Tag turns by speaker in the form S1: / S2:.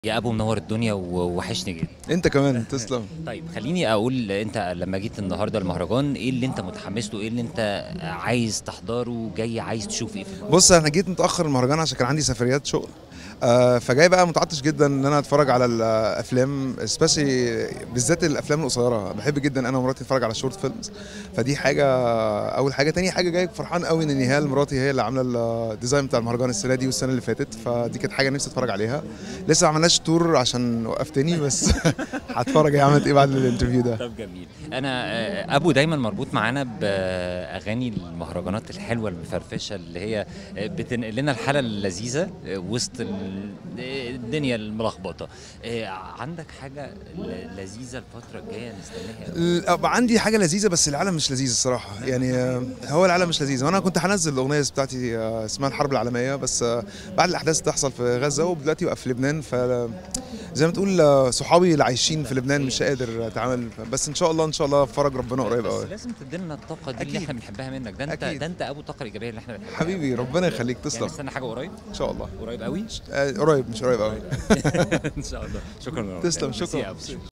S1: يا ابو منور الدنيا ووحشني جدا
S2: انت كمان تسلم
S1: طيب خليني اقول انت لما جيت النهارده المهرجان ايه اللي انت متحمس له ايه اللي انت عايز تحضره جاي عايز تشوف ايه في
S2: بص انا جيت متاخر المهرجان عشان كان عندي سفريات شغل آه فجاي بقى متعطش جدا ان انا اتفرج على الافلام سبيشالي بالذات الافلام القصيره بحب جدا انا ومراتي نتفرج على شورت فيلمز فدي حاجه اول حاجه تاني حاجه جاي فرحان قوي ان نهال مراتي هي اللي عامله الديزاين بتاع المهرجان السنه دي والسنه اللي فاتت فدي كانت حاجه نفسي اتفرج عليها لسه ما عملناش تور عشان وقفتني بس هتفرج هي عملت ايه بعد الانترفيو ده
S1: طب جميل انا آه، ابو دايما مربوط معانا باغاني المهرجانات الحلوه المفرفشه اللي هي آه، بتنقل لنا الحاله اللذيذه آه، وسط الدنيا الملخبطه عندك حاجه لذيذه الفتره الجايه نستناها
S2: عندي حاجه لذيذه بس العالم مش لذيذ الصراحه يعني هو العالم مش لذيذ وانا كنت هنزل الاغنيه بتاعتي اسمها الحرب العالميه بس بعد الاحداث اللي تحصل في غزه ودلوقتي بقى في لبنان ف زي ما تقول صحابي اللي عايشين في لبنان مش قادر اتعامل بس ان شاء الله ان شاء الله فرج ربنا قريب قوي
S1: لازم تدينا الطاقه دي اللي احنا بنحبها منك ده انت ده انت ابو الطاقه الايجابيه اللي احنا بنحبها
S2: حبيبي ربنا يخليك تسلم
S1: يعني نستنى حاجه قريب
S2: ان شاء الله
S1: قريب قوي
S2: قريب مش قريب قوي
S1: ان شاء الله شكرا
S2: تسلم شكرا